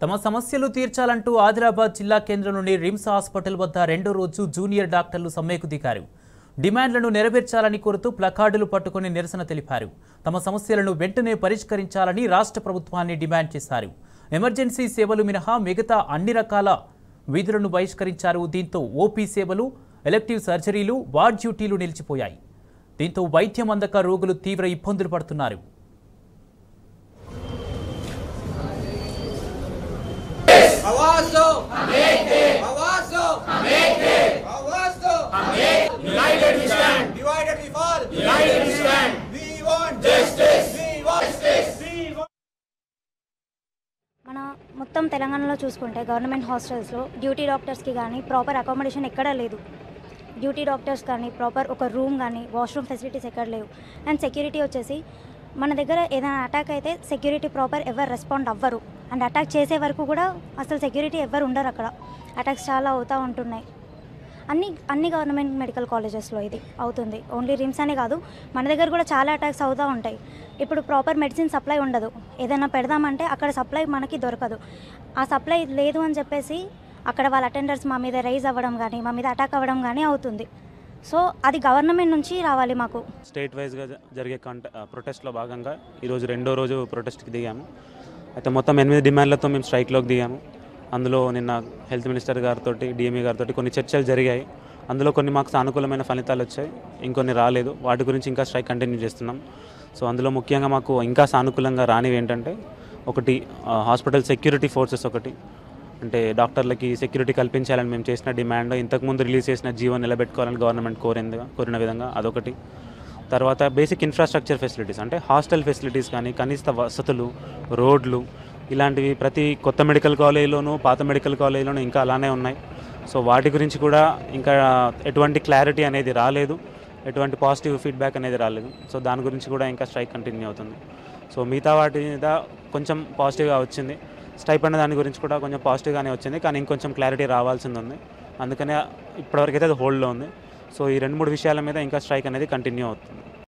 తమ సమస్యలు తీర్చాలంటూ ఆదిలాబాద్ జిల్లా కేంద్రంలోని రిమ్స్ హాస్పిటల్ వద్ద రెండో రోజు జూనియర్ డాక్టర్లు సమ్మెకు దిగారు డిమాండ్లను నెరవేర్చాలని కోరుతూ ప్లకార్డులు పట్టుకుని నిరసన తెలిపారు తమ సమస్యలను వెంటనే పరిష్కరించాలని రాష్ట్ర ప్రభుత్వాన్ని డిమాండ్ చేశారు ఎమర్జెన్సీ సేవలు మినహా మిగతా అన్ని రకాల విధులను బహిష్కరించారు దీంతో ఓపీ సేవలు ఎలక్టివ్ సర్జరీలు వార్డ్ డ్యూటీలు నిలిచిపోయాయి దీంతో వైద్యం అందక రోగులు తీవ్ర ఇబ్బందులు పడుతున్నారు आवाज दो हमें दे आवाज दो हमें दे आवाज दो हमें united we stand divided we fall united we stand we want justice we want justice we మన మొత్తం తెలంగాణలో చూసుకుంటే గవర్నమెంట్ హాస్టల్స్లో డ్యూటీ డాక్టర్స్కి కానీ ప్రాపర్ అకామిడేషన్ ఎక్కడా లేదు డ్యూటీ డాక్టర్స్ కానీ ప్రాపర్ ఒక రూమ్ కానీ వాష్రూమ్ ఫెసిలిటీస్ ఎక్కడ లేవు అండ్ సెక్యూరిటీ వచ్చేసి మన దగ్గర ఏదైనా అటాక్ అయితే సెక్యూరిటీ ప్రాపర్ ఎవరు రెస్పాండ్ అవ్వరు అండ్ అటాక్ చేసే వరకు కూడా అసలు సెక్యూరిటీ ఎవరు ఉండరు అక్కడ అటాక్స్ చాలా అవుతూ ఉంటున్నాయి అన్ని అన్ని గవర్నమెంట్ మెడికల్ కాలేజెస్లో ఇది అవుతుంది ఓన్లీ రిమ్స్ అనే కాదు మన దగ్గర కూడా చాలా అటాక్స్ అవుతూ ఉంటాయి ఇప్పుడు ప్రాపర్ మెడిసిన్ సప్లై ఉండదు ఏదైనా పెడదామంటే అక్కడ సప్లై మనకి దొరకదు ఆ సప్లై లేదు అని చెప్పేసి అక్కడ వాళ్ళ అటెండర్స్ మా మీద రైజ్ అవ్వడం కానీ మా మీద అటాక్ అవ్వడం కానీ అవుతుంది సో అది గవర్నమెంట్ నుంచి రావాలి మాకు స్టేట్ వైజ్గా జ- జరిగే కంట ప్రొటెస్ట్లో భాగంగా ఈరోజు రెండో రోజు ప్రొటెస్ట్కి దిగాము అయితే మొత్తం ఎనిమిది డిమాండ్లతో మేము స్ట్రైక్లోకి దిగాము అందులో నిన్న హెల్త్ మినిస్టర్ గారితో డిఎంఈ గారితో కొన్ని చర్చలు జరిగాయి అందులో కొన్ని మాకు సానుకూలమైన ఫలితాలు వచ్చాయి ఇంకొన్ని రాలేదు వాటి గురించి ఇంకా స్ట్రైక్ కంటిన్యూ చేస్తున్నాం సో అందులో ముఖ్యంగా మాకు ఇంకా సానుకూలంగా రానివి ఏంటంటే ఒకటి ఆ, హాస్పిటల్ సెక్యూరిటీ ఫోర్సెస్ ఒకటి అంటే డాక్టర్లకి సెక్యూరిటీ కల్పించాలని మేము చేసిన డిమాండ్ ఇంతకుముందు రిలీజ్ చేసిన జీవో నిలబెట్టుకోవాలని గవర్నమెంట్ కోరింది కోరిన విధంగా అదొకటి తర్వాత బేసిక్ ఇన్ఫ్రాస్ట్రక్చర్ ఫెసిలిటీస్ అంటే హాస్టల్ ఫెసిలిటీస్ కానీ కనీస వసతులు రోడ్లు ఇలాంటివి ప్రతి కొత్త మెడికల్ కాలేజీలోనూ పాత మెడికల్ కాలేజీలోనూ ఇంకా అలానే ఉన్నాయి సో వాటి గురించి కూడా ఇంకా ఎటువంటి క్లారిటీ అనేది రాలేదు ఎటువంటి పాజిటివ్ ఫీడ్బ్యాక్ అనేది రాలేదు సో దాని గురించి కూడా ఇంకా స్ట్రైక్ కంటిన్యూ అవుతుంది సో మిగతా వాటి మీద కొంచెం పాజిటివ్గా వచ్చింది స్టైప్ దాని గురించి కూడా కొంచెం పాజిటివ్గానే వచ్చింది కానీ ఇంకొంచెం క్లారిటీ రావాల్సింది ఉంది అందుకనే ఇప్పటివరకు అయితే అది హోల్డ్లో ఉంది సో ఈ రెండు మూడు విషయాల మీద ఇంకా స్ట్రైక్ అనేది కంటిన్యూ అవుతుంది